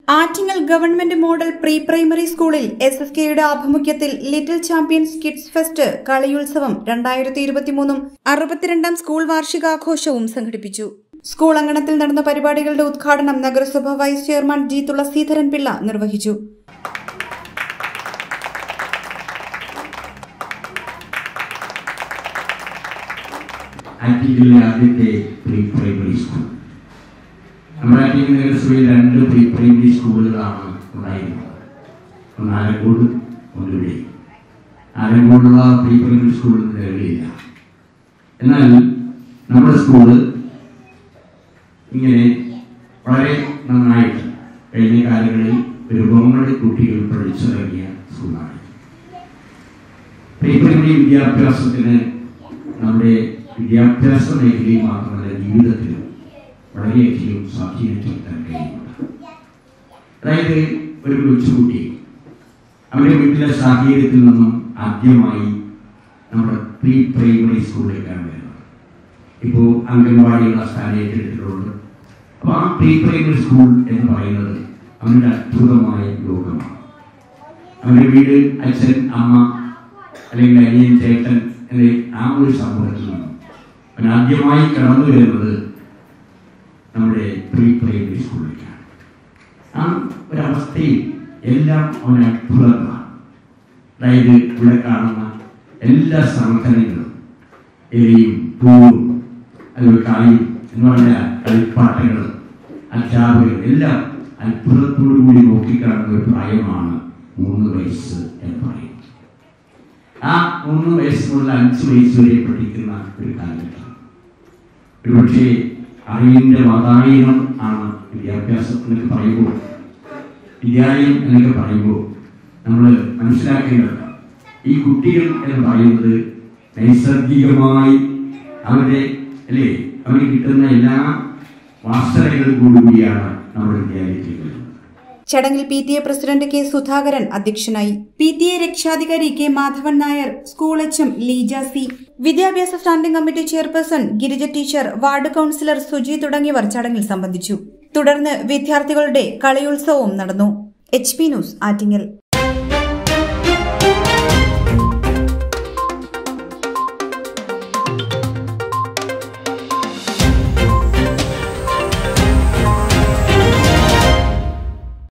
Attingal government model pre primary സ്കൂളിൽ S S കെയുടെ ആഭിമുഖ്യത്തിൽ ലിറ്റിൽ ചാമ്പ്യൻസ് കിഡ്സ് ഫെസ്റ്റ് കളിയുത്സവം രണ്ടായിരത്തി ഇരുപത്തിമൂന്നും അറുപത്തിരണ്ടാം സ്കൂൾ വാർഷികാഘോഷവും സംഘടിപ്പിച്ചു സ്കൂൾ അങ്കണത്തിൽ നടന്ന പരിപാടികളുടെ ഉദ്ഘാടനം നഗരസഭ vice chairman G Thulaseedharan Pillai നിർവഹിച്ചു ആറ്റിങ്ങിലെ ആദ്യത്തെ പ്രീ പ്രൈമറി സ്കൂൾ നമ്മുടെ ആറ്റിങ്ങൽ നഗരസഭയിൽ രണ്ട് പ്രീ പ്രൈമറി സ്കൂളുകളാണ് ഉണ്ടായിരുന്നത് ഒന്ന് ആലങ്കോട് ഒന്ന് ഇവിടെ ആലങ്കോടുള്ള പ്രീ പ്രൈമറി സ്കൂൾ നിലവിലില്ല എന്നാൽ നമ്മുടെ സ്കൂള് ഇങ്ങനെ വളരെ നന്നായിട്ട് കഴിഞ്ഞ കാലങ്ങളിൽ ഒരുപാട് കുട്ടികൾ പഠിച്ചിറങ്ങിയ സ്കൂളാണ് പ്രീ പ്രൈമറി വിദ്യാഭ്യാസത്തിന് നമ്മുടെ വിദ്യാഭ്യാസ മേഖലയിൽ മാത്രമല്ല ജീവിതത്തിലും വളരെയധികം സ്വാധീനം ചെലുത്താൻ കഴിയുന്നുണ്ട് അതായത് ഒരു കൊച്ചുകുട്ടി അവരുടെ വീട്ടിലെ സാഹചര്യത്തിൽ നിന്നും ആദ്യമായി നമ്മുടെ പ്രീ പ്രൈമറി സ്കൂളിലേക്കാണ് വരുന്നത് ഇപ്പോൾ അംഗൻവാടിയുള്ള സ്ഥാനം ഏറ്റെടുത്തിട്ടുണ്ട് അപ്പോൾ ആ പ്രീ പ്രൈമറി സ്കൂൾ എന്ന് പറയുന്നത് അവരുടെ അത്ഭുതമായ ലോകമാണ് അവരുടെ വീട് അച്ഛൻ അമ്മ അല്ലെങ്കിൽ അനിയൻ ചേട്ടൻ എന്ന ആ ഒരു സമൂഹത്തിൽ നിന്നും അവൻ ആദ്യമായി കടന്നു വരുന്നത് നമ്മുടെ പ്രീ പ്രൈമറി സ്കൂളിലേക്കാണ് ആ ഒരവസ്ഥയിൽ എല്ലാം അവൻ അത്ഭുതങ്ങളാണ് അതായത് ഇവിടെ കാണുന്ന എല്ലാ സംഘടനകളും എലിയും പൂവും അതുപോലെ കായും എന്ന് പറഞ്ഞ കളിപ്പാട്ടങ്ങൾ അധ്യാപകർ എല്ലാം അത്ഭുതത്തോടു കൂടി നോക്കിക്കാണുന്ന ഒരു പ്രായമാണ് മൂന്ന് വയസ്സ് എന്ന് പറയുന്നത് ആ മൂന്ന് വയസ്സ് മുതൽ അഞ്ച് വയസ്സ് വരെ പഠിക്കുന്ന ഒരു കാലഘട്ടം ഒരുപക്ഷെ അറിവിന്റെ വാതായനം ആണ് വിദ്യാഭ്യാസം എന്നൊക്കെ പറയുമ്പോൾ വിദ്യാലയം എന്നൊക്കെ പറയുമ്പോൾ നമ്മൾ മനസ്സിലാക്കേണ്ടത് ഈ കുട്ടികൾ എന്ന് പറയുന്നത് നൈസർഗികമായി അവരുടെ അല്ലേ അവന് കിട്ടുന്ന എല്ലാ വാസനകൾക്കൊടുകൂടിയാണ് നമ്മുടെ വിദ്യാലയത്തിൽ വരുന്നത് ചടങ്ങിൽ P T A president K Sudhakaran അധ്യക്ഷനായി പി ടി എ രക്ഷാധികാരി K Madhavan Nair school H M Leeja C വിദ്യാഭ്യാസ standing committee chairperson Girija teacher ward councillor Suji തുടങ്ങിയവർ ചടങ്ങിൽ സംബന്ധിച്ചു തുടർന്ന് വിദ്യാർത്ഥികളുടെ കളിയുത്സവവും നടന്നു എച്ച് പി ന്യൂസ് ആറ്റിങ്ങൽ